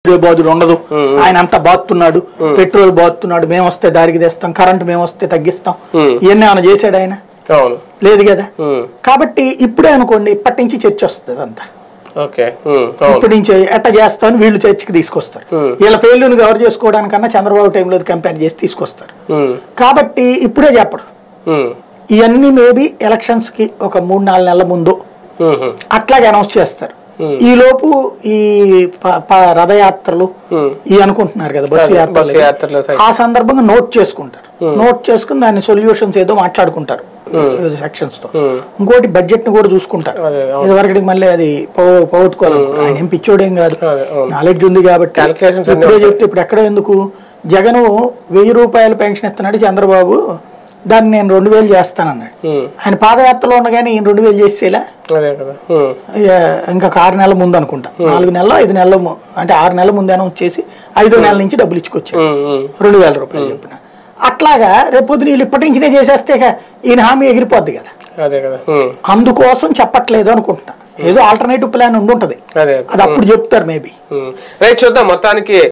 బాధుడు ఉండదు ఆయన అంతా బాతున్నాడు పెట్రోల్ బాతున్నాడు మేము వస్తే దారికి తెస్తాం కరెంట్ మేము వస్తే తగ్గిస్తాం Hmm. ఇవన్నీ ఏమైనా చేశాడు ఆయన అవును లేదు కదా ఉమ్, కాబట్టి ఇప్పుడే అనుకోండి ఇప్పటి నుంచి చర్చ వస్తుంది అంతా ఓకే ఉమ్, అవును ఇప్పటి నుంచి ఎట్ట చేస్తామని వీళ్ళు చర్చకి తీసుకొస్తారు Hmm. వీళ్ళ ఫెయిల్యూర్ని కవర్ చేసుకోవడానికన్నా చంద్రబాబు టైంలో కంపేర్ చేసి తీసుకొస్తారు ఉమ్, కాబట్టి ఇప్పుడే చెప్పడు ఉమ్, ఇవన్నీ మేబీ ఎలక్షన్స్ కి ఒక మూడు నాలుగు నెలల ముందు ఉమ్, ఉమ్, అట్లాగే అనౌన్స్ చేస్తారు Hmm. ఈ లోపు ఈ ప- ప- రథయాత్రలు ఉమ్. ఈ అనుకుంటున్నారు కదా బస్సు అదే, యాత్రలు బస్సు యాత్రలు సై- ఆ సందర్భంగా నోట్ చేసుకుంటారు నోట్ చేసుకుని దాని సొల్యూషన్స్ ఏదో మాట్లాడుకుంటారు సెక్షన్స్ తో ఉమ్, ఇంకోటి బడ్జెట్ ని కూడా చూసుకుంటారు అదే, అవును. ఇదివరకటికి మళ్ళీ అది పో- పోగొట్టుకోవాలి ఆయన ఏం పిచ్చోడేం కాదు అదే, అవును. నాలెడ్జ్ ఉంది కాబట్టి Calculations అన్నీ ఇప్పుడే చెప్తే ఇప్పుడు ఎక్కడ ఎందుకు జగన్ వెయ్యి రూపాయలు పెన్షన్ ఇస్తున్నాడు చంద్రబాబు దాన్ని నేను రెండు వేలు చేస్తానన్నాడు ఉమ్, ఆయన పాదయాత్రలో ఉండగానే ఈయన రెండు వేలు చేసేలా అదే కదా ఉమ్, ఇక ఇంకా ఆరు నెలల ముందు అనుకుంటా నాలుగు నెలలు ఐదు నెలల ము- అంటే ఆరు నెలల ముందు అనౌన్స్ చేసి ఐదో నెలల నుంచి డబ్బులు ఇచ్చుకొచ్చాడు ఉమ్, ఉమ్, రెండు వేల రూపాయలు చెప్పిన అట్లాగా రేపొద్దు వీళ్ళు ఇప్పటి నుంచినే చేసేస్తే ఇక ఈయన హామీ ఎగిరిపోద్ది కదా అదే కదా ఉమ్, అందుకోసం చెప్పట్లేదు అనుకుంటున్నా ఏదో ఆల్టర్నేటివ్ ప్లాన్ ఉండి ఉంటది అదే అది అప్పుడు చెప్తారు మేబీ ఉమ్. రైట్ చూద్దాం మొత్తానికి